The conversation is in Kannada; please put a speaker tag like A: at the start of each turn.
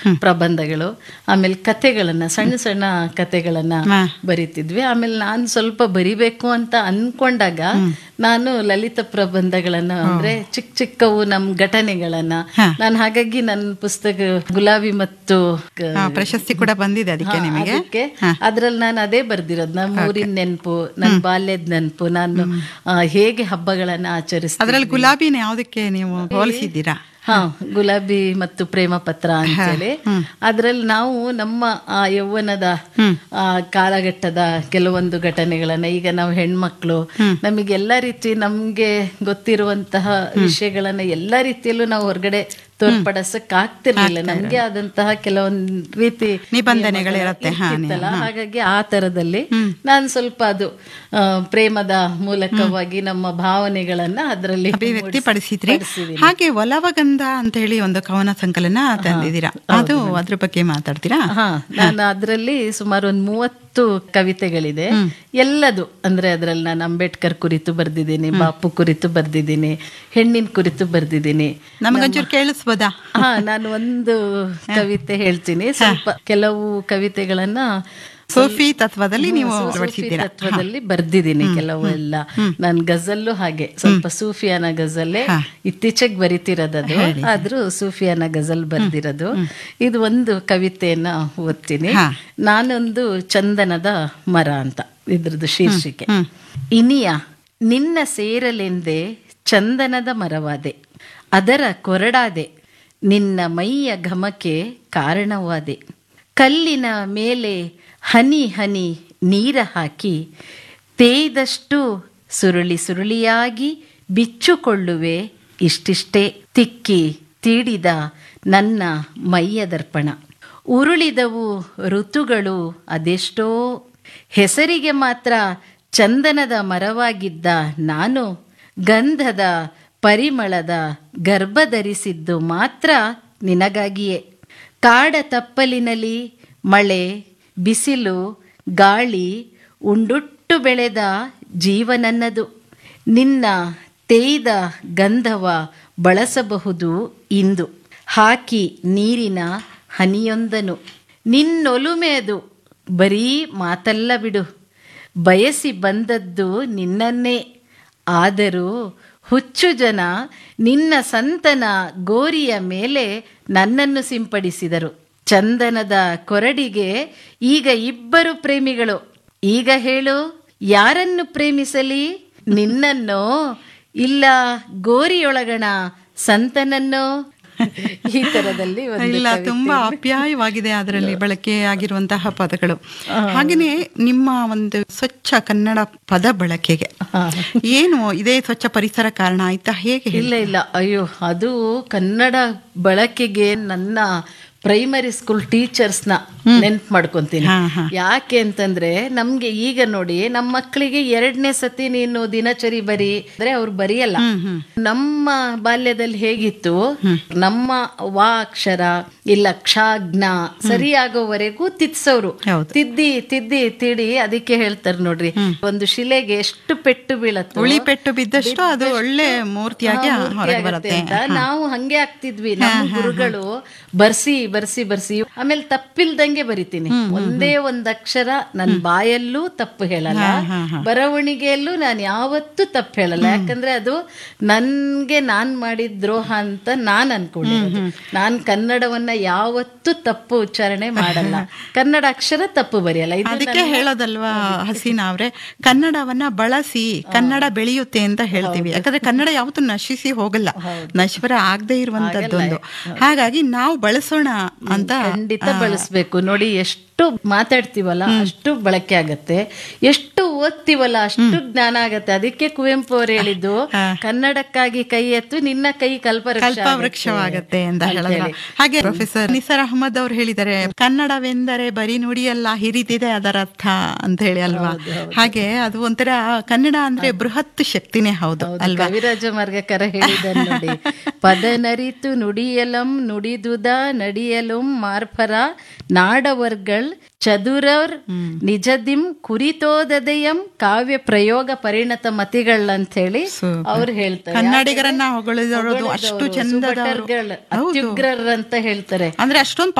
A: ಪ್ರಬಂಧಗಳು ಆಮೇಲೆ ಕತೆಗಳನ್ನ ಸಣ್ಣ ಸಣ್ಣ ಕತೆಗಳನ್ನ
B: ಹಾ.
A: ಬರಿತಿದ್ವಿ ಆಮೇಲೆ ನಾನು ಸ್ವಲ್ಪ ಬರಿಬೇಕು ಅಂತ ಅನ್ಕೊಂಡಾಗ ನಾನು ಲಲಿತ ಪ್ರಬಂಧಗಳನ್ನ ಅಂದ್ರೆ ಚಿಕ್ಕ ಚಿಕ್ಕವು ನಮ್ ಘಟನೆಗಳನ್ನ ನಾನು ಹಾಗಾಗಿ ನನ್ನ ಪುಸ್ತಕ ಗುಲಾಬಿ ಮತ್ತು ಕ-
B: ಆ, ಪ್ರಶಸ್ತಿ ಕೂಡ ಬಂದಿದೆ ಅದಕ್ಕೆ
A: ಹಾ,
B: ನಿಮಗೆ
A: ಅದಕ್ಕೆ ಅದ್ರಲ್ಲಿ ನಾನು ಅದೇ ಬರ್ದಿರೋದು ನಮ್ಮ ಊರಿನ ನೆನಪು ನನ್ನ ಬಾಲ್ಯದ ನೆನಪು ನಾನು ಆ, ಹೇಗೆ ಹಬ್ಬಗಳನ್ನ ಆಚರಿಸ್ತೀನಿ
B: ಅದ್ರಲ್ಲಿ ಗುಲಾಬಿನ ಯಾವ್ದಕ್ಕೆ ನೀವು ಹೋಲಿಸಿದ್ದೀರಾ
A: ಹಾ ಗುಲಾಬಿ ಮತ್ತು ಪ್ರೇಮ ಪತ್ರ ಅಂತೇಳಿ ಅದ್ರಲ್ಲಿ ನಾವು ನಮ್ಮ ಆ ಯೌವನದ ಆ ಕಾಲಘಟ್ಟದ ಕೆಲವೊಂದು ಘಟನೆಗಳನ್ನ ಈಗ ನಾವು ಹೆಣ್ಮಕ್ಳು ನಮಗೆ ಎಲ್ಲಾ ರೀತಿ ನಮ್ಗೆ ಗೊತ್ತಿರುವಂತಹ ವಿಷಯಗಳನ್ನ ಎಲ್ಲಾ ರೀತಿಯಲ್ಲೂ ನಾವು ಹೊರಗಡೆ ತೋರ್ಪಡಿಸಕ್ ಆಗ್ತಿರ್ಲಿಲ್ಲ ನಮ್ಗೆ ಆದಂತಹ ಕೆಲವೊಂದ್ ರೀತಿ
B: ನಿಬಂಧನೆಗಳಿರತ್ತೆ, ಹಾ,
A: ಇರ್ತಿತ್ತಲ್ಲ. ಹಾಗಾಗಿ ಆ ತರದಲ್ಲಿ ನಾನು ಸ್ವಲ್ಪ ಅದು ಆ, ಪ್ರೇಮದ ಮೂಲಕವಾಗಿ ನಮ್ಮ ಭಾವನೆಗಳನ್ನ ಅದರಲ್ಲಿ
B: ಅಭಿವ್ಯಕ್ತಿ ಪಡಿಸಿದ್ರಿ ಹಾಗೆ ಒಲವಗಂಧ ಅಂತ ಹೇಳಿ ಒಂದು ಕವನ ಸಂಕಲನ ತಂದಿದ್ದೀರಾ ಅದು ಅದ್ರ ಬಗ್ಗೆ ಮಾತಾಡ್ತೀರಾ
A: ಹಾ ನಾನು ಅದರಲ್ಲಿ ಸುಮಾರು ಒಂದು ಮೂವತ್ತು ಕವಿತೆಗಳಿದೆ ಎಲ್ಲದು ಅಂದ್ರೆ ಅದರಲ್ಲಿ ನಾನು ಅಂಬೇಡ್ಕರ್ ಕುರಿತು ಬರ್ದಿದ್ದೀನಿ ಬಾಪು ಕುರಿತು ಬರ್ದಿದ್ದೀನಿ ಹೆಣ್ಣಿನ ಕುರಿತು ಬರ್ದಿದ್ದೀನಿ
B: ನಮಗೊಂಚೂರು ಕೇಳಿಸ್ಬೋದಾ
A: ಹಾ ನಾನು ಒಂದು ಕವಿತೆ ಹೇಳ್ತೀನಿ ಸ್ವಲ್ಪ ಕೆಲವು ಕವಿತೆಗಳನ್ನ
B: ಸೂಫಿ ತತ್ವದಲ್ಲಿ ನೀವು
A: ಸೂಫಿ
B: ಅಳವಡಿಸಿದ್ದೀರಾ
A: ತತ್ವದಲ್ಲಿ ಬರ್ದಿದ್ದೀನಿ ಕೆಲವು ಎಲ್ಲ ನಾನು ಗಜಲ್ಲು ಹಾಗೆ ಸ್ವಲ್ಪ ಸೂಫಿಯಾನ ಗಜಲ್ಲೇ ಇತ್ತೀಚೆಗೆ ಬರಿತಿರೋದದು ಆದ್ರೂ ಸೂಫಿಯಾನ ಗಜಲ್ ಬರ್ದಿರೋದು ಇದು ಒಂದು ಕವಿತೆಯನ್ನ ಓದ್ತೀನಿ ನಾನೊಂದು ಚಂದನದ ಮರ ಅಂತ ಇದ್ರದ್ದು ಶೀರ್ಷಿಕೆ ಇನಿಯ ನಿನ್ನ ಸೇರಲೆಂದೇ ಚಂದನದ ಮರವಾದೆ ಅದರ ಕೊರಡಾದೆ ನಿನ್ನ ಮೈಯ ಘಮಕ್ಕೆ ಕಾರಣವಾದೆ ಕಲ್ಲಿನ ಮೇಲೆ ಹನಿ ಹನಿ ನೀರ ಹಾಕಿ ತೇಯ್ದಷ್ಟು ಸುರುಳಿ ಸುರುಳಿಯಾಗಿ ಬಿಚ್ಚುಕೊಳ್ಳುವೆ ಇಷ್ಟಿಷ್ಟೇ ತಿಕ್ಕಿ ತೀಡಿದ ನನ್ನ ಮೈಯ ದರ್ಪಣ ಉರುಳಿದವು ಋತುಗಳು ಅದೆಷ್ಟೋ ಹೆಸರಿಗೆ ಮಾತ್ರ ಚಂದನದ ಮರವಾಗಿದ್ದ ನಾನು ಗಂಧದ ಪರಿಮಳದ ಗರ್ಭ ಧರಿಸಿದ್ದು ಮಾತ್ರ ನಿನಗಾಗಿಯೇ ಕಾಡ ತಪ್ಪಲಿನಲ್ಲಿ ಮಳೆ ಬಿಸಿಲು ಗಾಳಿ ಉಂಡುಟ್ಟು ಬೆಳೆದ ಜೀವನನ್ನದು ನಿನ್ನ ತೇಯ್ದ ಗಂಧವ ಬಳಸಬಹುದು ಇಂದು ಹಾಕಿ ನೀರಿನ ಹನಿಯೊಂದನು ನಿನ್ನೊಲುಮೆದು ಬರೀ ಮಾತಲ್ಲ ಬಿಡು ಬಯಸಿ ಬಂದದ್ದು ನಿನ್ನನ್ನೇ ಆದರೂ ಹುಚ್ಚು ಜನ ನಿನ್ನ ಸಂತನ ಗೋರಿಯ ಮೇಲೆ ನನ್ನನ್ನು ಸಿಂಪಡಿಸಿದರು ಚಂದನದ ಕೊರಡಿಗೆ ಈಗ ಇಬ್ಬರು ಪ್ರೇಮಿಗಳು ಈಗ ಹೇಳು ಯಾರನ್ನು ಪ್ರೇಮಿಸಲಿ ನಿನ್ನನ್ನೋ ಇಲ್ಲ ಗೋರಿಯೊಳಗಣ ಸಂತನನ್ನೋ ಈ ತರದಲ್ಲಿ ಒಂದು
B: ಇಲ್ಲ
A: ಕವಿತೆ.
B: ತುಂಬಾ ಆಪ್ಯಾಯವಾಗಿದೆ ಅದರಲ್ಲಿ ಬಳಕೆ ಆಗಿರುವಂತಹ ಪದಗಳು ಹಾಗೇನೆ ನಿಮ್ಮ ಒಂದು ಸ್ವಚ್ಛ ಕನ್ನಡ ಪದ ಬಳಕೆಗೆ ಏನು ಇದೇ ಸ್ವಚ್ಛ ಪರಿಸರ ಕಾರಣ ಆಯ್ತಾ ಹೇಗೆ
A: ಇಲ್ಲ ಇಲ್ಲ ಅಯ್ಯೋ ಅದು ಕನ್ನಡ ಬಳಕೆಗೆ ನನ್ನ ಪ್ರೈಮರಿ ಸ್ಕೂಲ್ ಟೀಚರ್ಸ್ನ ನೆನ್ಪು ಮಾಡ್ಕೊಂತೀನಿ
B: ಹಾ, ಹಾ.
A: ಯಾಕೆ ಅಂತಂದ್ರೆ ನಮ್ಗೆ ಈಗ ನೋಡಿ ನಮ್ಮ ಮಕ್ಕಳಿಗೆ ಎರಡನೇ ಸತಿ ನೀನು ದಿನಚರಿ ಬರಿ ಅಂದ್ರೆ ಅವ್ರು ಬರೆಯಲ್ಲ ನಮ್ಮ ಬಾಲ್ಯದಲ್ಲಿ ಹೇಗಿತ್ತು ನಮ್ಮ ವಾ ಅಕ್ಷರ ಇಲ್ಲ ಕ್ಷಾಜ್ಞ ಸರಿಯಾಗೋವರೆಗೂ ತಿದ್ಸೋರು
B: ಹೌದು.
A: ತಿದ್ದಿ ತಿದ್ದಿ ತಿಡಿ ಅದಕ್ಕೆ ಹೇಳ್ತಾರೆ ನೋಡ್ರಿ ಒಂದು ಶಿಲೆಗೆ ಎಷ್ಟು ಪೆಟ್ಟು ಬೀಳತ್ತೋ
B: ಉಳಿ ಪೆಟ್ಟು ಬಿದ್ದಷ್ಟು ಅದು ಒಳ್ಳೆ ಮೂರ್ತಿಯಾಗಿ
A: ಹಾ, ಮೂರ್ತಿ
B: ಹೊರಗೆ
A: ಆಗತ್ತೆ
B: ಬರುತ್ತೆ
A: ಅಂತ ನಾವು ಹಂಗೆ ಆಗ್ತಿದ್ವಿ ನಮ್ಮ ಗುರುಗಳು ಬರ್ಸಿ ಬರ್ಸಿ ಬರ್ಸಿ ಆಮೇಲೆ ತಪ್ಪಿಲ್ದಂಗೆ ಬರಿತೀನಿ ಒಂದೇ ಒಂದ್ ಅಕ್ಷರ ನನ್ ಬಾಯಲ್ಲೂ ತಪ್ಪು ಹೇಳಲ್ಲ ಬರವಣಿಗೆಯಲ್ಲೂ ನಾನು ಯಾವತ್ತೂ ತಪ್ಪು ಹೇಳಲ್ಲ ಯಾಕಂದ್ರೆ ಅದು ನನ್ಗೆ ನಾನ್ ಮಾಡಿದ ದ್ರೋಹ ಅಂತ ನಾನ್ ಅನ್ಕೊಂಡಿರೋದು ನಾನ್ ಕನ್ನಡವನ್ನ ಯಾವತ್ತೂ ತಪ್ಪು ಉಚ್ಚಾರಣೆ ಮಾಡಲ್ಲ ಕನ್ನಡ ಅಕ್ಷರ ತಪ್ಪು ಬರೆಯಲ್ಲ ಇದು
B: ಅದಕ್ಕೆ ಹೇಳೋದಲ್ವಾ ಹಸೀನಾ ಅವ್ರೆ ಕನ್ನಡವನ್ನ ಬಳಸಿ ಕನ್ನಡ ಬೆಳೆಯುತ್ತೆ ಅಂತ ಹೇಳ್ತೀವಿ ಯಾಕಂದ್ರೆ ಕನ್ನಡ ಯಾವತ್ತೂ ನಶಿಸಿ ಹೋಗಲ್ಲ ನಶ್ವರ ಆಗದೆ ಇರುವಂತದ್ದೊಂದು ಹಾಗಾಗಿ ನಾವು ಬಳಸೋಣ ಅಂತ
A: ಖಂಡಿತ ಬಳಸ್ಬೇಕು ನೋಡಿ ಎಷ್ಟು ಮಾತಾಡ್ತೀವಲ್ಲ ಅಷ್ಟು ಬಳಕೆ ಆಗತ್ತೆ ಎಷ್ಟು ಓದ್ತೀವಲ್ಲ ಅಷ್ಟು ಜ್ಞಾನ ಆಗತ್ತೆ ಅದಕ್ಕೆ ಕುವೆಂಪು ಅವರು ಹೇಳಿದ್ದು ಕನ್ನಡಕ್ಕಾಗಿ ಕೈ ಎತ್ತು ನಿನ್ನ ಕೈ ಕಲ್ಪವೃಕ್ಷ
B: ಕಲ್ಪವೃಕ್ಷವಾಗತ್ತೆ ಅಂತ ಹೇಳಿದ್ರ ಹಾಗೆ ಪ್ರೊಫೆಸರ್ ನಿಸರ್ ಅಹಮದ್ ಅವ್ರು ಹೇಳಿದ್ದಾರೆ ಕನ್ನಡವೆಂದರೆ ಬರೀ ನುಡಿಯಲ್ಲ ಹಿರಿದಿದೆ ಅದರ ಅರ್ಥ ಅಂತ ಹೇಳಿ ಅಲ್ವಾ ಹಾಗೆ ಅದು ಒಂಥರ ಕನ್ನಡ ಅಂದ್ರೆ ಬೃಹತ್ ಶಕ್ತಿನೇ ಹೌದು ಅಲ್ವಾ
A: ಕವಿರಾಜ ಮಾರ್ಗಕರ ಹೇಳಿದ್ದಾರೆ ನೋಡಿ ಪದನರಿತು ನುಡಿಯಲಂ ನುಡಿದುದ ನಡಿಯಲುಂ ಮಾರ್ಫರ ನಾಡವರ್ಗಳ್ ಚದುರರ್ ನಿಜದಿಂ ಕುರಿತೋದದೆಯಂ ಕಾವ್ಯ ಪ್ರಯೋಗ ಪರಿಣತ ಮತಿಗಳ್ ಅಂತ ಹೇಳಿ
B: Super.
A: ಅವ್ರು ಹೇಳ್ತಾರೆ
B: ಕನ್ನಡಿಗರನ್ನ ಹೊಗಳಿದವರು ಅಷ್ಟು ಚಂದದವರು
A: ಸುಭಟರ್ಗಳ್, ಅತ್ಯುಗ್ರರ್ ಅಂತ ಹೇಳ್ತಾರೆ
B: ಅಂದ್ರೆ ಅಷ್ಟೊಂದು